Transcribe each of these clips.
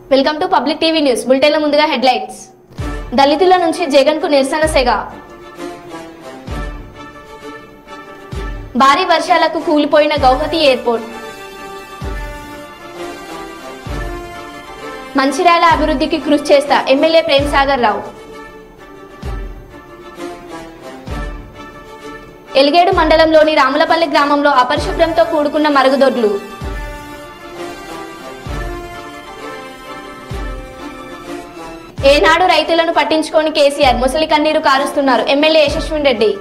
Welcome to public TV news బులెటిన్ల ముందుగా headlines దళితుల నుంచి జగన్ కు నిరసన సెగ భారీ వర్షాలకు కూలిపోయిన గౌహతి ఎయిర్పోర్ట్ మంచిర్యాల అభివృద్ధికి కృషి చేస్తా ఎమ్మెల్యే ప్రేమ్ సాగర్ రావు ఎలిగేడు మండలంలోని రాములపల్లి గ్రామంలో అపరిశుభ్రంతో కూడుకున్న మరుగుదొడ్లు ఏనాడు రైతులను పట్టించుకొని కేసీఆర్ ముసలి కన్నీరు కారుస్తున్నారు ఎమ్మెల్యే యశస్విన్ రెడ్డి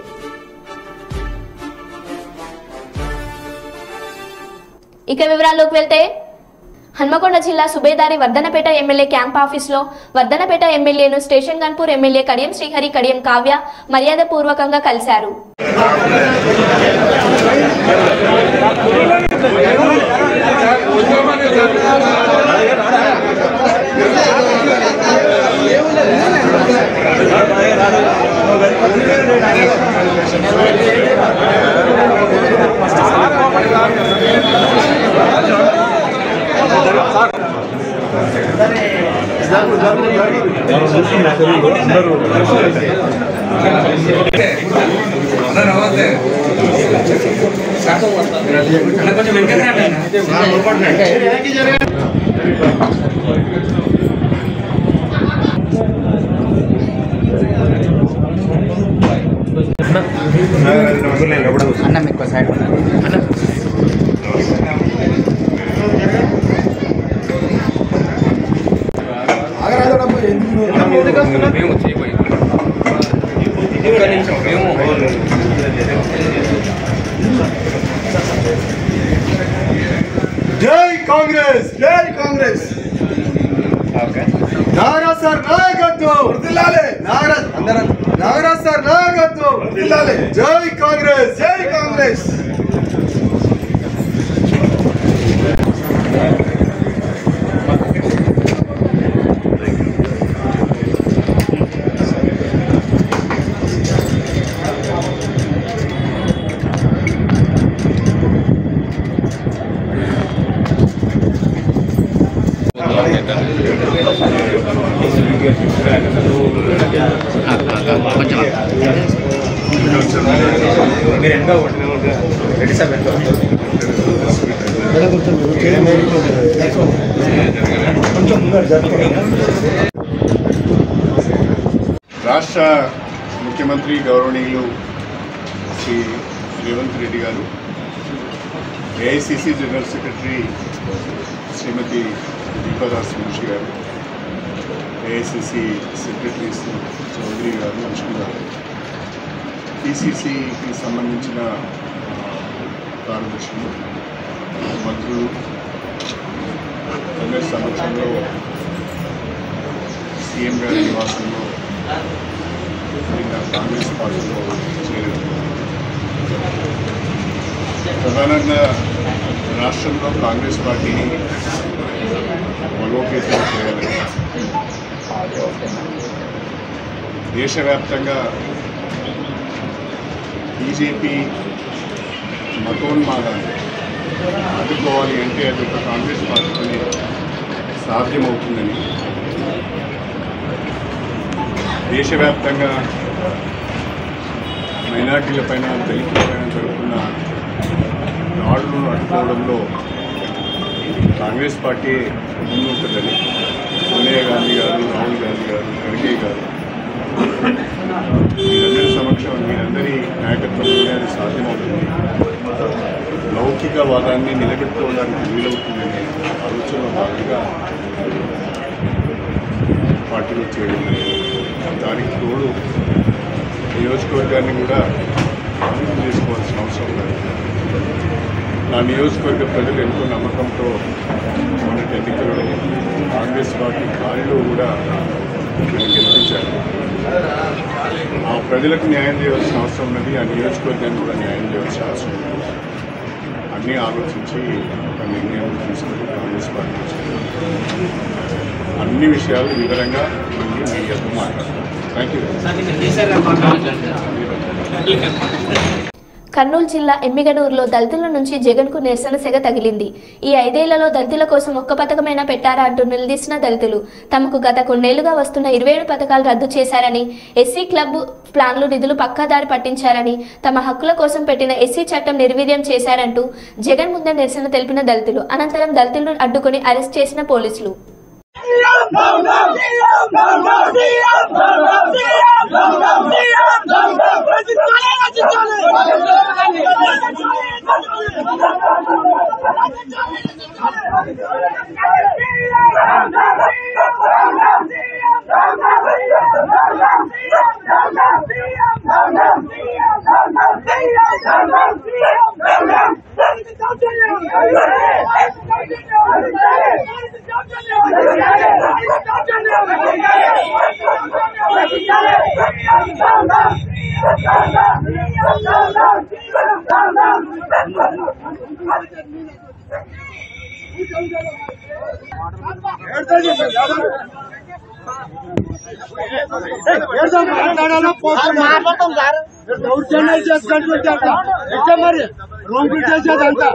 ఇక వివరాల్లోకి వెళ్తే హన్మకొండ జిల్లా సుబేదారి వర్ధనపేట ఎమ్మెల్యే క్యాంప్ ఆఫీస్లో వర్ధనపేట ఎమ్మెల్యేను స్టేషన్ గన్పూర్ ఎమ్మెల్యే కడియం శ్రీహరి కడియం కావ్య మర్యాద పూర్వకంగా కలిశారు కొంచెం వెనక అన్నం ఎక్కువ సైడ్ మేము చేయబోయి ఒక్క నిమిషం మేము జై కాంగ్రెస్ జై కాంగ్రెస్ నాగరాజ్ సార్ నాయకత్వం వర్దిల్లాలి నాగరాజ్ అందరం నాగరాజ్ సార్ నాయకత్వం వర్దిల్లాలి జై కాంగ్రెస్ జై కాంగ్రెస్ కొంచెం మీరు ఎంత రెడీ సార్ రాష్ట్ర ముఖ్యమంత్రి గౌరవనీయులు శ్రీ రేవంత్ రెడ్డి గారు AICC general secretary Shrimati Deepadas Munshi గారు ఏఐసిసి సెక్రటరీస్ చౌదరి గారు లక్ష్మణ్ గారు పిసిసికి సంబంధించిన ఆ, కార్యదర్శులు మంత్రులు అందరి సమక్షంలో సీఎం గారి నివాసంలో నిన్న కాంగ్రెస్ పార్టీలో చేరారు ప్రధానంగా రాష్ట్రంలో కాంగ్రెస్ పార్టీని బలోపేతం చేయాలని దేశవ్యాప్తంగా బీజేపీ మతోన్మాదాన్ని అడ్డుకోవాలి అంటే అది ఒక కాంగ్రెస్ పార్టీతోనే సాధ్యమవుతుందని దేశవ్యాప్తంగా మైనార్టీలపైన దళితులపైన జరుగుతున్న దాడులను అడ్డుకోవడంలో కాంగ్రెస్ పార్టీ ముందుంటుందని సోనియా గాంధీ గారు రాహుల్ గాంధీ గారు ఖర్గే గారు మీరందరి సమక్షం మీరందరి నాయకత్వంలోనే అది సాధ్యమవుతుంది లౌకికవాదాన్ని నిలబెట్టుకోవడానికి వీలవుతుందనే ఆలోచనలో భాగంగా పార్టీలో చేయడం జరిగింది. దానికి తోడు నియోజకవర్గాన్ని కూడా అభివృద్ధి చేసుకోవాల్సిన అవసరం లేదు నా నియోజకవర్గ ప్రజలు ఎంతో నమ్మకంతో మొన్నటి ఎన్నికలలో కాంగ్రెస్ పార్టీ గాలిలో కూడా గెలిపించారు ఆ ప్రజలకు న్యాయం చేయవలసిన అవసరం ఉన్నది ఆ నియోజకవర్గానికి కూడా న్యాయం చేయవలసిన అవసరం ఉంది అన్నీ ఆలోచించి ఒక నిర్ణయం తీసుకుని కాంగ్రెస్ పార్టీ వచ్చింది. అన్ని విషయాలు వివరంగా మళ్ళీ మీడియాతో మాట్లాడతాం థ్యాంక్ యూ కర్నూలు జిల్లా ఎమ్మిగనూరులో దళితుల నుంచి జగన్కు నిరసన సెగ తగిలింది ఈ ఐదేళ్లలో దళితుల కోసం ఒక్క పథకమైనా పెట్టారా అంటూ నిలదీసిన దళితులు తమకు గత కొన్నేళ్లుగా వస్తున్న ఇరవై ఏడు పథకాలు రద్దు చేశారని ఎస్సీ క్లబ్ ప్లాన్లు నిధులు పక్కాదారి పట్టించారని తమ హక్కుల కోసం పెట్టిన ఎస్సీ చట్టం నిర్వీర్యం చేశారంటూ జగన్ ముందే నిరసన తెలిపిన దళితులు అనంతరం దళితులను అడ్డుకుని అరెస్ట్ చేసిన పోలీసులు దౌర్జన్యాలు చేసుకుంటుంటే ఎక్కడ మరి రోడ్డు చేసేదంతా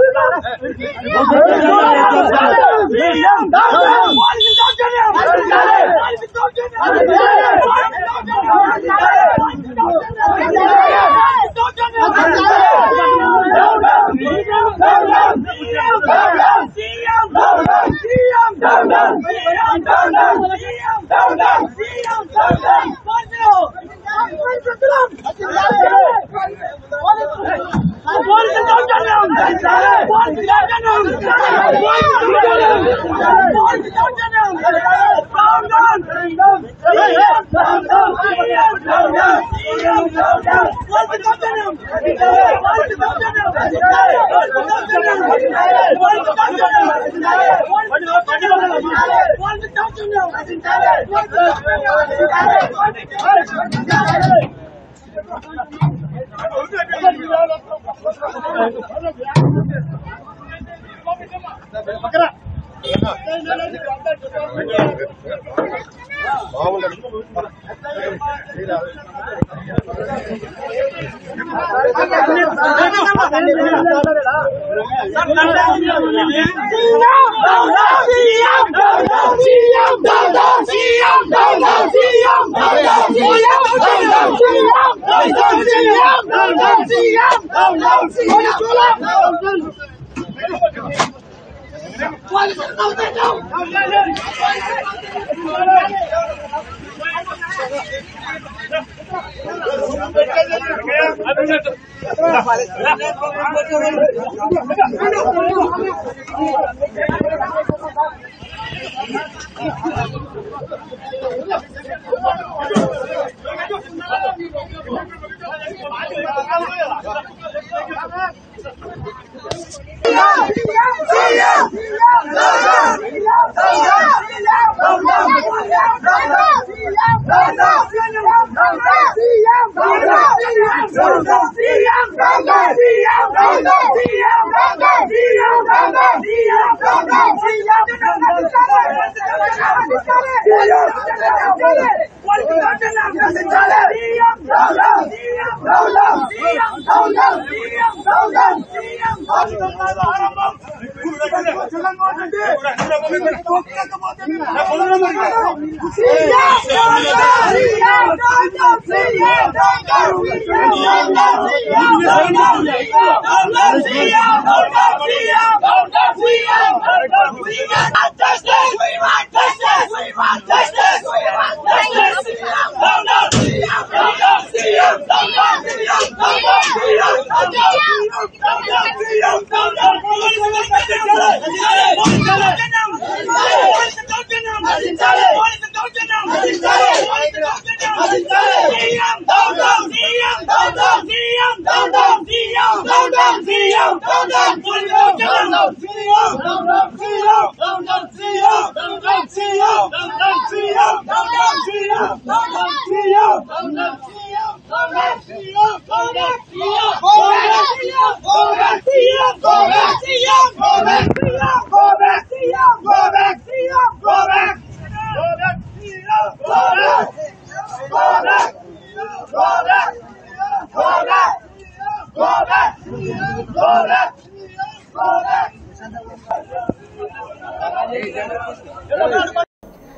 Down, down, down, down, down, down, down, down, down, down, down, down, down, down,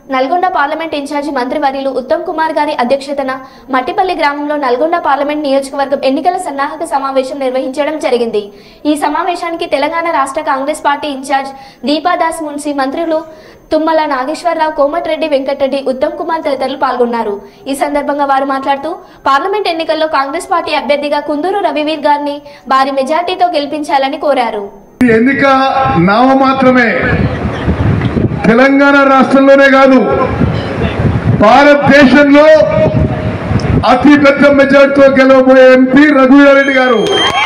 Nalgonda parliament incharge మంత్రివర్యులు ఉత్తమ్ కుమార్ గారి అధ్యక్షతన మట్టిపల్లి గ్రామంలో నల్గొండ పార్లమెంట్ నియోజకవర్గం ఎన్నికల సన్నాహక సమావేశం నిర్వహించడం జరిగింది ఈ సమావేశానికి తెలంగాణ రాష్ట్ర కాంగ్రెస్ పార్టీ ఇన్ఛార్జ్ దీపాదాస్ మున్సి మంత్రులు తుమ్మల నాగేశ్వరరావు కోమటిరెడ్డి వెంకటరెడ్డి ఉత్తమ్ కుమార్ తదితరులు పాల్గొన్నారు ఈ సందర్భంగా వారు మాట్లాడుతూ పార్లమెంట్ ఎన్నికల్లో కాంగ్రెస్ పార్టీ అభ్యర్థిగా కుందూరు రవివీర్ గారిని భారీ మెజార్టీతో గెలిపించాలని కోరారు ఈ ఎన్నిక నామమాత్రమే తెలంగాణ రాష్ట్రంలోనే కాదు భారతదేశంలో అతి పెద్ద మెజార్టీతో గెలవబోయే ఎంపీ రఘువీరారెడ్డి గారు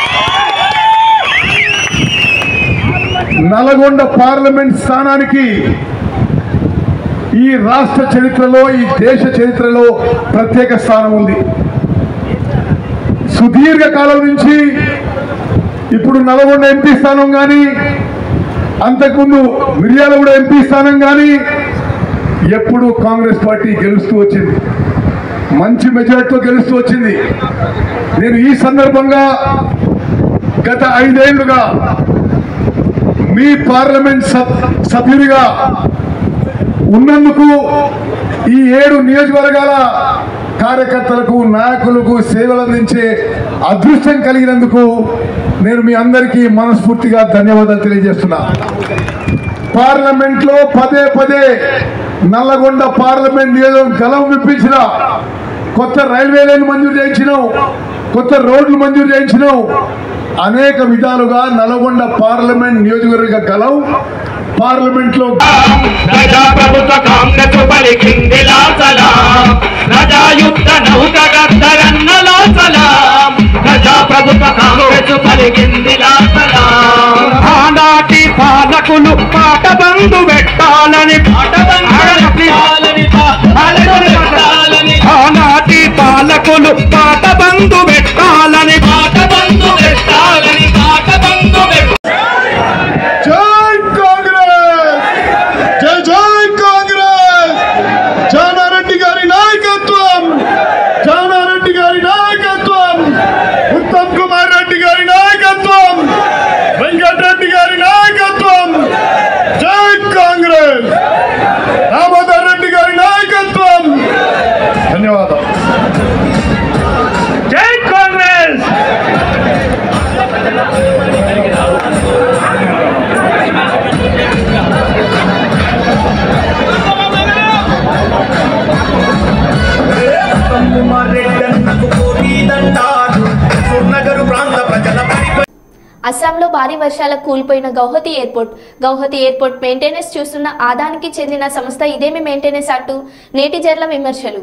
నల్గొండ పార్లమెంట్ స్థానానికి ఈ రాష్ట్ర చరిత్రలో ఈ దేశ చరిత్రలో ప్రత్యేక స్థానం ఉంది సుదీర్ఘ కాలం నుంచి ఇప్పుడు నల్గొండ ఎంపీ స్థానం కానీ అంతకుముందు మిర్యాలగూడ ఎంపీ స్థానం కానీ ఎప్పుడు కాంగ్రెస్ పార్టీ గెలుస్తూ వచ్చింది మంచి మెజార్టీతో గెలుస్తూ వచ్చింది నేను ఈ సందర్భంగా గత ఐదేళ్లుగా మీ పార్లమెంట్ సబ్ సభ్యుడిగా ఉన్నందుకు ఈ ఏడు నియోజకవర్గాల కార్యకర్తలకు నాయకులకు సేవలు అందించే అదృష్టం కలిగినందుకు నేను మీ అందరికీ మనస్ఫూర్తిగా ధన్యవాదాలు తెలియజేస్తున్నా పార్లమెంట్ లో పదే పదే నల్లగొండ పార్లమెంట్ నియోజకవర్గం గలం విప్పించిన కొత్త రైల్వే లైన్ మంజూరు చేయించినాం కొత్త రోడ్లు మంజూరు చేయించినాం అనేక విధాలుగా నల్గొండ పార్లమెంట్ నియోజకవర్గ గలం పార్లమెంట్ లో ప్రజాప్రభుత్వ కాంగ్రెస్ పలికింది లాసలాం ప్రజాయుక్త నౌకగద్దరన్న లాసలాం ప్రజాప్రభుత్వ కాంగ్రెస్ పలికింది లాసలాం ఆనాటి పాలకులు పాట బంధు పెట్టాలని పాట పెట్టాలని ఆనాటి పాలకులు పాట బంధు పెట్టాలని పాట బంధు పెట్టాలని పాట బంధు పెట్టాలని జై కాంగ్రెస్ జై జై కాంగ్రెస్ జానారెడ్డి గారి నాయకత్వం జానారెడ్డి గారి నాయకత్వం ఉత్తమ్ కుమార్ రెడ్డి గారి నాయకత్వం వెంకటరెడ్డి గారి నాయకత్వం జై కాంగ్రెస్ దామోదర్ రెడ్డి గారి నాయకత్వం ధన్యవాదాలు జై కాంగ్రెస్ కుమార్ రెడ్డి అన్నకు పోటీదంటారు నగరు ప్రాంత ప్రజల పరిపాలన అస్సాంలో భారీ వర్షాలకు కూలిపోయిన Guwahati airport Guwahati airport maintenance చూస్తున్న ఆదానికి చెందిన సంస్థ ఇదేమి మెయింటెనెన్స్ అంటూ నేటిజర్ల విమర్శలు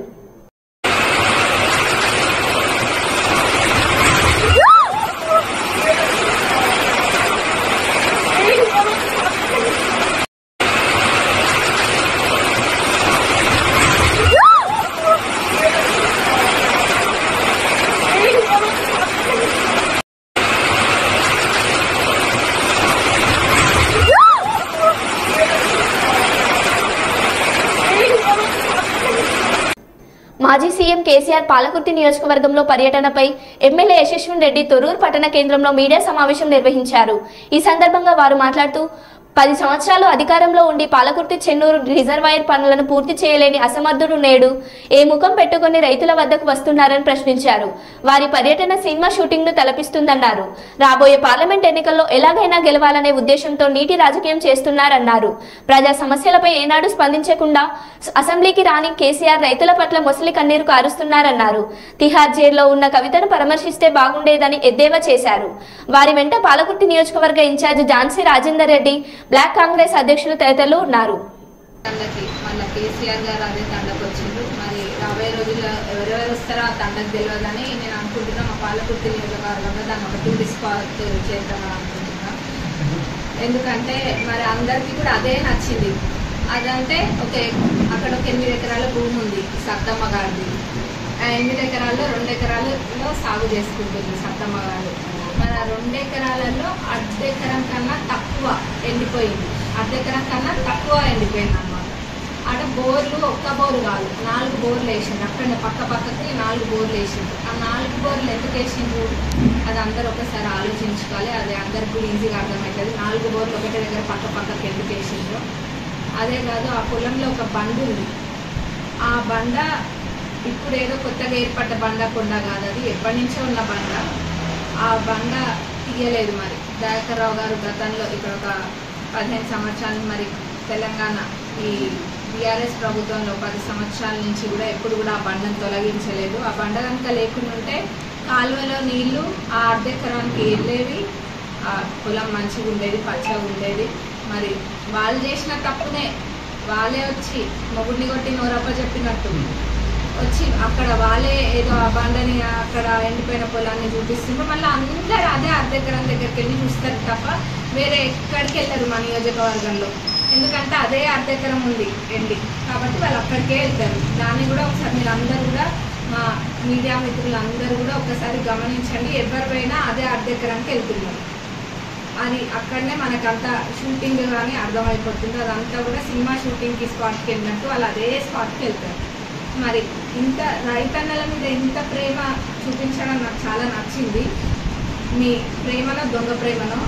మాజీ సీఎం కేసీఆర్ పాలకుర్తి నియోజకవర్గంలో పర్యటనపై ఎమ్మెల్యే యశస్విన్ రెడ్డి తొర్రూరు పట్టణ కేంద్రంలో మీడియా సమావేశం నిర్వహించారు ఈ సందర్భంగా వారు మాట్లాడుతూ పది సంవత్సరాలు అధికారంలో ఉండి పాలకుర్తి చెన్నూరు రిజర్వాయర్ పనులను పూర్తి చేయలేని అసమర్థుడు నేడు ఏ ముఖం పెట్టుకుని రైతుల వద్దకు వస్తున్నారని ప్రశ్నించారు వారి పర్యటన సినిమా షూటింగ్ ను తలపిస్తుందన్నారు రాబోయే పార్లమెంట్ ఎన్నికల్లో ఎలాగైనా గెలవాలనే ఉద్దేశంతో నీటి రాజకీయం చేస్తున్నారన్నారు ప్రజా సమస్యలపై ఏనాడు స్పందించకుండా అసెంబ్లీకి రాని కేసీఆర్ రైతుల పట్ల మొసలి కన్నీరు కారుస్తున్నారన్నారు తిహార్ జైల్లో ఉన్న కవితను పరామర్శిస్తే బాగుండేదని ఎద్దేవా చేశారు వారి వెంట పాలకుర్తి నియోజకవర్గ ఇన్ఛార్జ్ ఝాన్సీ రాజేందర్ రెడ్డి బ్లాక్ కాంగ్రెస్ అధ్యక్షులు తదితరులు ఉన్నారు తండకి మళ్ళీ కేసీఆర్ గారు అదే తండకు వచ్చిండు మరి రాబోయే రోజుల్లో ఎవరెవరు వస్తారో ఆ తండకు తెలియదని నేను అనుకుంటున్నా మా పాలకుర్తి నియోజకవర్గంలో దాన్ని ఒక టూరిస్ట్ స్పాట్ చేద్దామని అనుకుంటున్నా ఎందుకంటే మరి అందరికీ కూడా అదే నచ్చింది అదంటే ఓకే అక్కడ ఒక ఎనిమిది ఎకరాల భూమి ఉంది సత్తమ్మ గారిది ఆ ఎనిమిది ఎకరాల్లో రెండు ఎకరాలలో సాగు చేసుకుంటుంది సత్తమ్మ గారు మరి ఆ రెండు ఎకరాలలో అర్ధ ఎకరం కన్నా తక్కువ ఎండిపోయింది అర్ధ ఎకరం కన్నా తక్కువ ఎండిపోయింది అనమాట ఆడ బోర్లు ఒక్క బోరు కాదు నాలుగు బోర్లు వేసిండు అక్కడ పక్క పక్కకి నాలుగు బోర్లు వేసిండు ఆ నాలుగు బోర్లు ఎందుకు వేసిండ్రు అది అందరూ ఒకసారి ఆలోచించుకోవాలి అది అందరికి కూడా ఈజీగా అర్థమవుతుంది నాలుగు బోర్లు ఒకటే దగ్గర పక్క పక్కకి ఎందుకు వేసిండ్రు అదే కాదు ఆ పొలంలో ఒక బండ ఉంది ఆ బండ ఇప్పుడు ఏదో కొత్తగా ఏర్పడ్డ బండ కొండ కాదు అది ఎప్పటి నుంచో ఉన్న బండ ఆ బండ తీయలేదు మరి దయాకర్ రావు గారు గతంలో ఇక్కడ ఒక పదిహేను సంవత్సరాలు మరి తెలంగాణ ఈ బీఆర్ఎస్ ప్రభుత్వంలో పది సంవత్సరాల నుంచి కూడా ఎప్పుడు కూడా ఆ బండను తొలగించలేదు ఆ బండ కనుక లేకుండా ఉంటే కాలువలో నీళ్లు ఆ అర్ధెకరానికి వెళ్ళేవి ఆ పొలం మంచిగా ఉండేది పచ్చగా ఉండేది మరి వాళ్ళు చేసిన తప్పునే వాళ్ళే వచ్చి మొగుడిని కొట్టి నోరప్ప చెప్పినట్టు వచ్చి అక్కడ వాళ్ళే ఏదో ఆ బండని అక్కడ ఎండిపోయిన పొలాన్ని చూపిస్తుండ్రు మళ్ళీ అందరూ అదే అర్ధెకరం దగ్గరికి వెళ్ళి చూస్తారు తప్ప వేరే ఎక్కడికి వెళ్ళరు మా నియోజకవర్గంలో ఎందుకంటే అదే అర్ధెకరం ఉంది ఎండి కాబట్టి వాళ్ళు అక్కడికే వెళ్తారు దాన్ని కూడా ఒకసారి మీరు అందరూ కూడా మా మీడియా మిత్రులు అందరూ కూడా ఒకసారి గమనించండి ఎవరు పోయినా అదే అర్ధెకరానికి వెళ్తున్నారు అది అక్కడనే మనకంతా షూటింగ్ కానీ అర్థమైపోతుంది అదంతా కూడా సినిమా షూటింగ్కి స్పాట్కి వెళ్ళినట్టు వాళ్ళు అదే స్పాట్కి వెళ్తారు మరి ఇంత రైతన్నల మీద ఇంత ప్రేమ చూపించడం నాకు చాలా నచ్చింది మీ ప్రేమనో దొంగ ప్రేమనో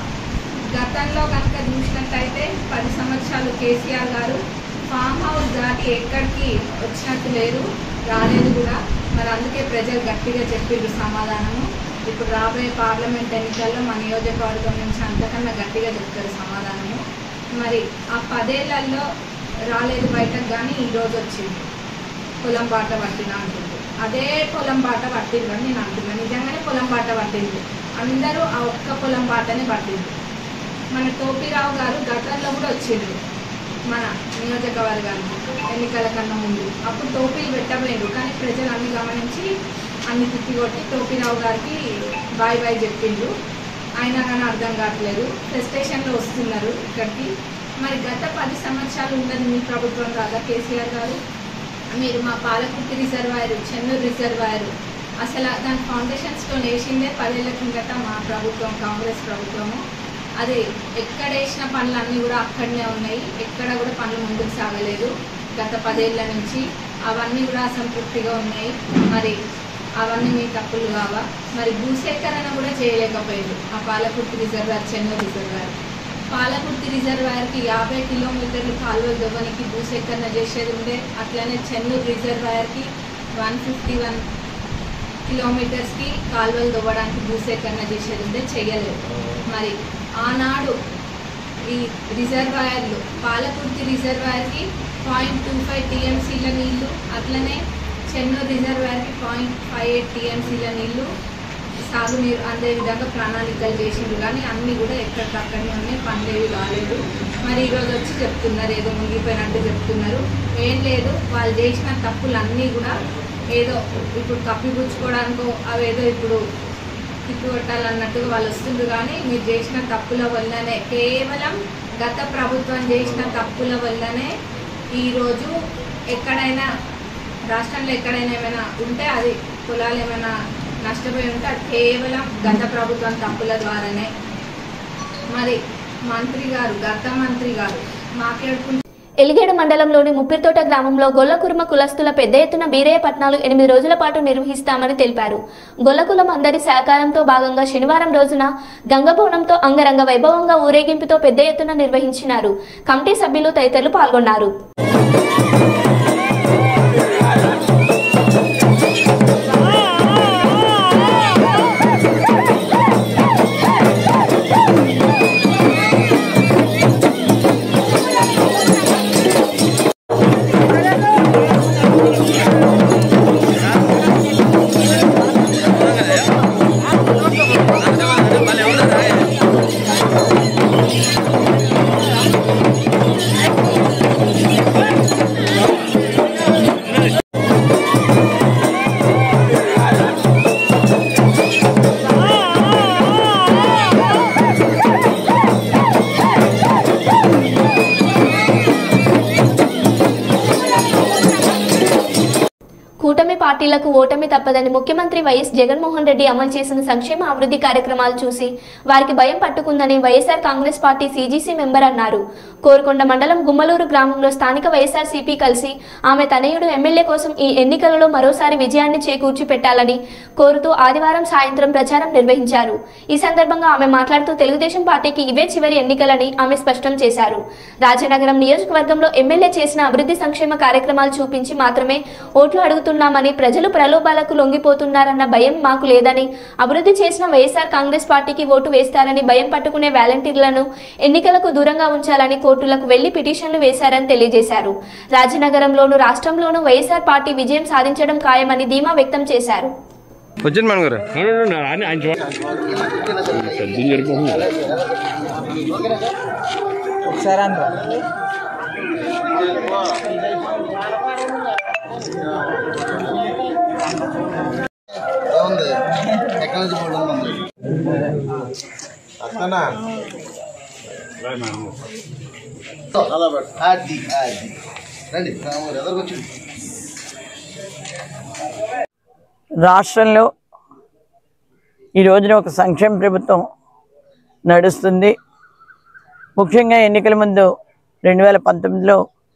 గతంలో కనుక చూసినట్టయితే పది సంవత్సరాలు కేసీఆర్ గారు ఫామ్ హౌస్ దాటి ఎక్కడికి వచ్చినట్టు లేరు రాలేదు కూడా మరి అందుకే ప్రజలు గట్టిగా చెప్పిండ్రు సమాధానము ఇప్పుడు రాబోయే పార్లమెంట్ ఎన్నికల్లో మా నియోజకవర్గం నుంచి అంతకన్నా గట్టిగా చెప్తారు సమాధానము మరి ఆ పదేళ్లలో రాలేదు బయటకు కానీ ఈరోజు వచ్చింది పొలం బాట పట్టిన అంటుంది అదే పొలం బాట పట్టింది అని నేను అంటున్నాను నిజంగానే పొలం బాట పట్టింది అందరూ ఆ ఒక్క పొలం బాటనే పట్టింది మన టోపీరావు గారు గతంలో కూడా వచ్చిండ్రు మన నియోజకవర్గానికి ఎన్నికల కన్నా ముందు అప్పుడు టోపీలు పెట్టబోయిండ్రు కానీ ప్రజలు అన్ని గమనించి అన్ని తిప్పికొట్టి టోపీరావు గారికి బాయ్ బాయ్ చెప్పిండ్రు అయినా కానీ అర్థం కావట్లేదు స్టేషన్లో వస్తున్నారు ఇక్కడికి మరి గత పది సంవత్సరాలు ఉన్నది మీ ప్రభుత్వం కాదా కేసీఆర్ గారు మీరు మా పాలకుర్తి రిజర్వాయర్ చెన్నూరు రిజర్వాయర్ అసలు దాని ఫౌండేషన్ స్టోన్ వేసిందే పదేళ్ల కిందట మా ప్రభుత్వం కాంగ్రెస్ ప్రభుత్వము అది ఎక్కడ వేసిన పనులు అన్నీ కూడా అక్కడనే ఉన్నాయి ఎక్కడ కూడా పనులు ముందుకు సాగలేదు గత పదేళ్ల నుంచి అవన్నీ కూడా అసంతృప్తిగా ఉన్నాయి మరి అవన్నీ మీ తప్పులు కావా మరి భూసేకరణ కూడా చేయలేకపోయారు ఆ పాలకుర్తి రిజర్వాయర్ చెన్నూరు రిజర్వాయర్ పాలకుర్తి రిజర్వాయర్కి యాభై కిలోమీటర్లు కాలువలు దవ్వనికి భూసేకరణ చేసేది ఉండే అట్లనే చెన్నూరు రిజర్వాయర్కి వన్ ఫిఫ్టీ వన్ కిలోమీటర్స్కి కాలువలు దవ్వడానికి భూసేకరణ చేసేది ఉండే చెయ్యలేదు మరి ఆనాడు ఈ రిజర్వాయర్లు పాలకుర్తి రిజర్వాయర్కి పాయింట్ టూ ఫైవ్ టీఎంసీల నీళ్లు అట్లనే చెన్నూరు రిజర్వాయర్కి పాయింట్ ఫైవ్ ఎయిట్ టీఎంసీల నీళ్లు సాగునీరు అందే విధంగా ప్రణాళికలు చేసిండ్రు కానీ అన్నీ కూడా ఎక్కడికక్కడనే ఉన్నాయి పనిలేవి కాలేదు మరి ఈరోజు వచ్చి చెప్తున్నారు ఏదో మునిగిపోయినట్టు చెప్తున్నారు ఏం లేదు వాళ్ళు చేసిన తప్పులన్నీ కూడా ఏదో ఇప్పుడు కప్పిపుచ్చుకోవడానికో అవేదో ఇప్పుడు తిప్పికొట్టాలన్నట్టుగా వాళ్ళు వస్తుండ్రు కానీ మీరు చేసిన తప్పుల వల్లనే కేవలం గత ప్రభుత్వం చేసిన తప్పుల వల్లనే ఈరోజు ఎక్కడైనా రాష్ట్రంలో ఎక్కడైనా ఏమైనా ఉంటే అది పొలాలు ఏమైనా నష్టపోయి ఉంటే అది కేవలం గత ప్రభుత్వం తప్పుల ద్వారానే మరి మంత్రి గారు గత మంత్రి గారు మాట్లాడుకుంటే ఎలిగేడు మండలంలోని ముప్పిరితోట గ్రామంలో గొల్లకుర్మ కులస్తుల పెద్ద ఎత్తున బీరయ్య పట్నాలు ఎనిమిది రోజుల పాటు నిర్వహిస్తామని తెలిపారు గొల్లకులం అందరి సహకారంతో భాగంగా శనివారం రోజున గంగబోనంతో అంగరంగ వైభవంగా ఊరేగింపుతో పెద్ద ఎత్తున నిర్వహించినారు కమిటీ సభ్యులు తదితరులు పాల్గొన్నారు Thank పార్టీలకు ఓటమి తప్పదని ముఖ్యమంత్రి వైఎస్ జగన్మోహన్ రెడ్డి అమలు చేసిన సంక్షేమ అభివృద్ధి కార్యక్రమాలు చూసి వారికి భయం పట్టుకుందని YSR Congress party CGC member అన్నారు కోరుకొండ మండలం గుమ్మలూరు గ్రామంలో స్థానిక వైఎస్ఆర్ సిపి కలిసి ఆమె తనయుడు ఎమ్మెల్యే కోసం ఈ ఎన్నికలలో మరోసారి విజయాన్ని చేకూర్చి పెట్టాలని కోరుతూ ఆదివారం సాయంత్రం ప్రచారం నిర్వహించారు ఈ సందర్భంగా ఆమె మాట్లాడుతూ తెలుగుదేశం పార్టీకి ఇవే చివరి ఎన్నికలని ఆమె స్పష్టం చేశారు రాజనగరం నియోజకవర్గంలో ఎమ్మెల్యే చేసిన అభివృద్ధి సంక్షేమ కార్యక్రమాలు చూపించి మాత్రమే ఓట్లు అడుగుతున్నామని ప్రజలు ప్రలోభాలకు లొంగిపోతున్నారన్న భయం మాకు లేదని అభివృద్ధి చేసిన వైఎస్ఆర్ కాంగ్రెస్ పార్టీకి ఓటు వేస్తారని భయం పట్టుకునే వాలంటీర్లను ఎన్నికలకు దూరంగా ఉంచాలని కోర్టులకు వెళ్లి పిటిషన్లు వేశారని తెలియజేశారు రాజనగరంలోను రాష్ట్రంలోనూ వైఎస్ఆర్ పార్టీ విజయం సాధించడం ఖాయమని ధీమా వ్యక్తం చేశారు వచ్చింది మన గారు రాష్ట్రంలో ఈ రోజున ఒక సంక్షేమ ప్రభుత్వం నడుస్తుంది ముఖ్యంగా ఎన్నికల ముందు రెండు వేల పంతొమ్మిదిలో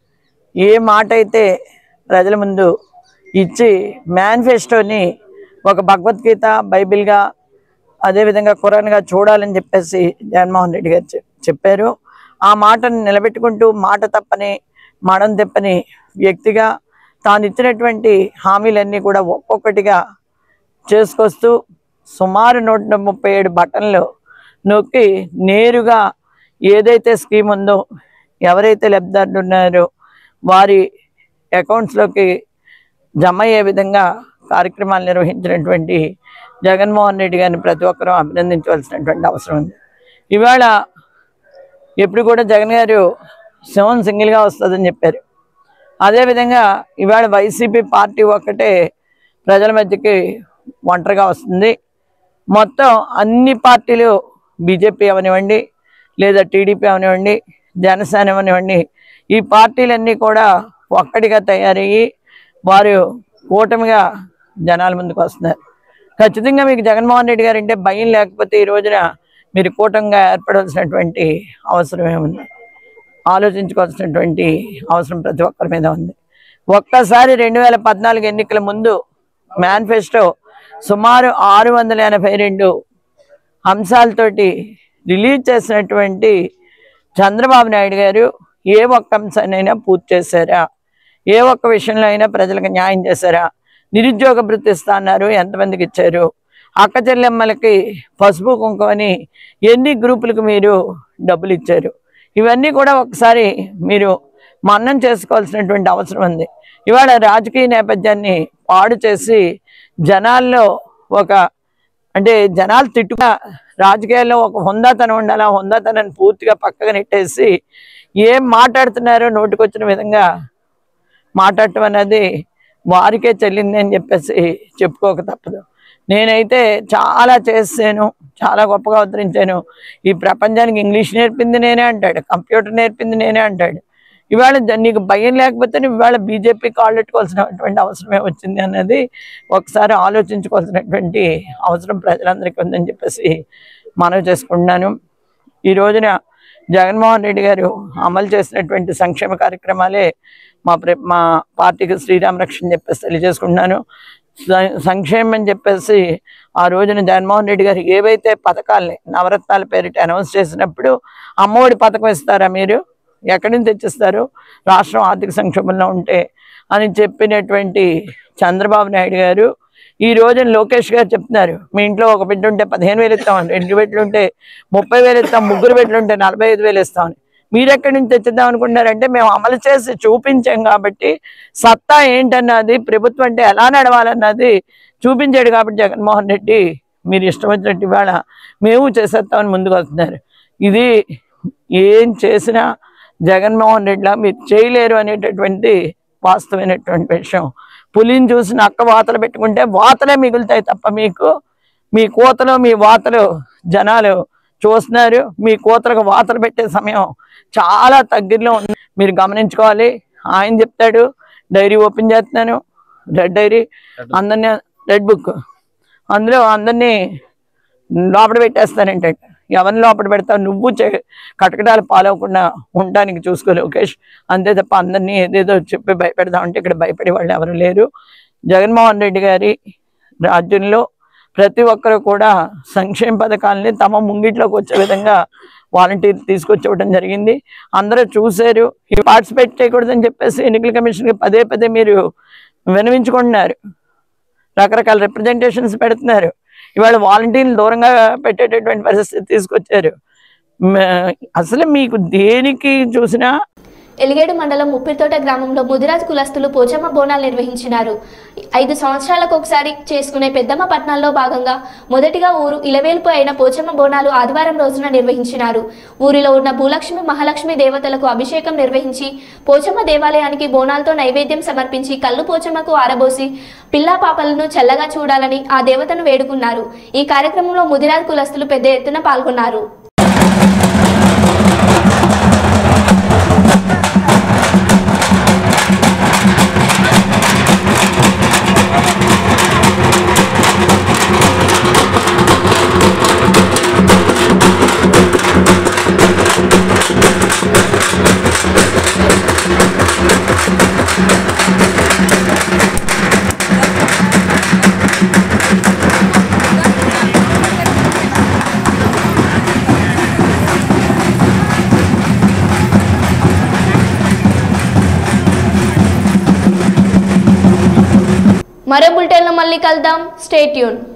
ఏ మాట అయితే ప్రజల ముందు ఇచ్చి మేనిఫెస్టోని ఒక భగవద్గీత బైబిల్గా అదేవిధంగా ఖురాన్గా చూడాలని చెప్పేసి జగన్మోహన్ రెడ్డి గారు చెప్- చెప్పారు ఆ మాటను నిలబెట్టుకుంటూ మాట తప్పని మడం తెప్పని వ్యక్తిగా తాను ఇచ్చినటువంటి హామీలన్నీ కూడా ఒక్కొక్కటిగా చేసుకొస్తూ సుమారు నూట ముప్పై ఏడు బటన్లు నొక్కి నేరుగా ఏదైతే స్కీమ్ ఉందో ఎవరైతే లబ్ధిదారులు ఉన్నారో వారి అకౌంట్స్లోకి జమ అయ్యే విధంగా కార్యక్రమాలు నిర్వహించినటువంటి జగన్మోహన్ రెడ్డి గారిని ప్రతి ఒక్కరూ అభినందించవలసినటువంటి అవసరం ఉంది ఇవాళ ఎప్పుడు కూడా జగన్ గారు సింహం సింగిల్గా వస్తుందని చెప్పారు అదేవిధంగా ఇవాళ వైసీపీ పార్టీ ఒక్కటే ప్రజల మధ్యకి ఒంటరిగా వస్తుంది మొత్తం అన్ని పార్టీలు బీజేపీ అవనివ్వండి లేదా టీడీపీ అవనివ్వండి జనసేన అవనివ్వండి ఈ పార్టీలన్నీ కూడా ఒక్కటిగా తయారయ్యి వారు కూటమిగా జనాల ముందుకు వస్తున్నారు ఖచ్చితంగా మీకు జగన్మోహన్ రెడ్డి గారు అంటే భయం లేకపోతే ఈ రోజున మీరు కూటమిగా ఏర్పడాల్సినటువంటి అవసరం ఏముంది ఆలోచించుకోవాల్సినటువంటి అవసరం ప్రతి ఒక్కరి మీద ఉంది ఒక్కసారి రెండు వేల పద్నాలుగు ఎన్నికల ముందు మేనిఫెస్టో సుమారు ఆరు వందల ఎనభై రెండు అంశాలతోటి రిలీజ్ చేసినటువంటి చంద్రబాబు నాయుడు గారు ఏ ఒక్క అంశాన్నైనా పూర్తి చేశారా ఏ ఒక్క విషయంలో అయినా ప్రజలకు న్యాయం చేశారా నిరుద్యోగ భృతి ఇస్తా అన్నారు ఎంతమందికి ఇచ్చారు అక్క చెల్లెమ్మలకి పసుపు కుంకుమని ఎన్ని గ్రూపులకు మీరు డబ్బులు ఇచ్చారు ఇవన్నీ కూడా ఒకసారి మీరు మన్నం చేసుకోవాల్సినటువంటి అవసరం ఉంది ఇవాళ రాజకీయ నేపథ్యాన్ని పాడు చేసి జనాల్లో ఒక అంటే జనాలు తిట్టుగా రాజకీయాల్లో ఒక హుందాతనం ఉండాలి ఆ హుందాతనాన్ని పూర్తిగా పక్కగా నెట్టేసి ఏం మాట్లాడుతున్నారో నోటికొచ్చిన విధంగా మాట్లాడటం అనేది వారికే చెల్లింది అని చెప్పేసి చెప్పుకోక తప్పదు నేనైతే చాలా చేసాను చాలా గొప్పగా అవతరించాను ఈ ప్రపంచానికి ఇంగ్లీష్ నేర్పింది నేనే అంటాడు కంప్యూటర్ నేర్పింది నేనే అంటాడు ఇవాళ జ- నీకు భయం లేకపోతే నువ్వు ఇవాళ బీజేపీ కాళ్ళెట్టుకోవాల్సినటువంటి అవసరమే వచ్చింది అన్నది ఒకసారి ఆలోచించుకోవాల్సినటువంటి అవసరం ప్రజలందరికీ ఉందని చెప్పేసి మనవి చేసుకుంటున్నాను ఈ రోజున జగన్మోహన్ రెడ్డి గారు అమలు చేసినటువంటి సంక్షేమ కార్యక్రమాలే మా ప్ర మా పార్టీకి శ్రీరామ రక్షణ చెప్పేసి తెలియజేసుకుంటున్నాను స- సంక్షేమం అని చెప్పేసి ఆ రోజున జగన్మోహన్ రెడ్డి గారు ఏవైతే పథకాల్ని నవరత్నాల పేరిట అనౌన్స్ చేసినప్పుడు అమ్మఒడి పథకం ఇస్తారా మీరు ఎక్కడి నుంచి తెచ్చిస్తారు రాష్ట్రం ఆర్థిక సంక్షోభంలో ఉంటే అని చెప్పినటువంటి చంద్రబాబు నాయుడు గారు ఈ రోజున లోకేష్ గారు చెప్తున్నారు మీ ఇంట్లో ఒక బిడ్డ ఉంటే పదిహేను వేలు ఇస్తామని రెండు బిడ్డలు ఉంటే ముప్పై వేలు ఇస్తాం ముగ్గురు బిడ్డలు ఉంటే నలభై ఐదు వేలు ఇస్తామని మీరు ఎక్కడి నుంచి తెచ్చిద్దాం అనుకుంటున్నారంటే మేము అమలు చేసి చూపించాం కాబట్టి సత్తా ఏంటన్నది ప్రభుత్వం అంటే ఎలా నడవాలన్నది చూపించాడు కాబట్టి జగన్మోహన్ రెడ్డి మీరు ఇష్టం వచ్చినట్టు ఇవాళ మేము చేసేస్తామని ముందుకు వస్తున్నారు ఇది ఏం చేసినా జగన్మోహన్ రెడ్డిలా మీరు చేయలేరు అనేటటువంటి వాస్తవమైనటువంటి విషయం పులిని చూసి నక్క వాతలు పెట్టుకుంటే వాతలే మిగులుతాయి తప్ప మీకు మీ కోతలు మీ వాతలు జనాలు చూస్తున్నారు మీ కోతలకు వాతలు పెట్టే సమయం చాలా దగ్గరలో ఉంది మీరు గమనించుకోవాలి ఆయన చెప్తాడు డైరీ ఓపెన్ చేస్తున్నాను రెడ్ డైరీ అందరినీ రెడ్ బుక్ అందులో అందరినీ లోపల పెట్టేస్తానంటే ఎవరిని లోపల పెడతావు నువ్వు చే కటకటాలు పాలవకుండా ఉండడానికి చూసుకో లోకేష్ అంతే తప్ప అందరినీ ఏదేదో చెప్పి భయపెడదామంటే ఇక్కడ భయపడే వాళ్ళు ఎవరు లేరు జగన్మోహన్ రెడ్డి గారి రాజ్యంలో ప్రతి ఒక్కరు కూడా సంక్షేమ పథకాలని తమ ముంగిట్లోకి వచ్చే విధంగా వాలంటీర్ తీసుకొచ్చివ్వడం జరిగింది అందరూ చూశారు ఈ పార్టిసిపేట్ చేయకూడదని చెప్పేసి ఎన్నికల కమిషన్కి పదే పదే మీరు వినవించుకుంటున్నారు రకరకాల రిప్రజెంటేషన్స్ పెడుతున్నారు ఇవాళ వాలంటీర్లు దూరంగా పెట్టేటటువంటి పరిస్థితి తీసుకొచ్చారు మ- అసలు మీకు దేనికి చూసినా ఎలిగేడు మండలం ముప్పిరితోట గ్రామంలో ముదిరాజ్ కులస్తులు పోచమ్మ బోనాలు నిర్వహించినారు ఐదు సంవత్సరాలకు ఒకసారి చేసుకునే పెద్దమ్మ పట్నాల్లో భాగంగా మొదటిగా ఊరు ఇలవేల్పు అయిన పోచమ్మ బోనాలు ఆదివారం రోజున నిర్వహించినారు ఊరిలో ఉన్న భూలక్ష్మి మహాలక్ష్మి దేవతలకు అభిషేకం నిర్వహించి పోచమ్మ దేవాలయానికి బోనాలతో నైవేద్యం సమర్పించి కళ్ళు పోచమ్మకు ఆరబోసి పిల్లా పాపలను చల్లగా చూడాలని ఆ దేవతను వేడుకున్నారు ఈ కార్యక్రమంలో ముదిరాజ్ కులస్తులు పెద్ద ఎత్తున పాల్గొన్నారు మరో బులెటిన్లో మళ్ళీ కలుద్దాం స్టేట్యూన్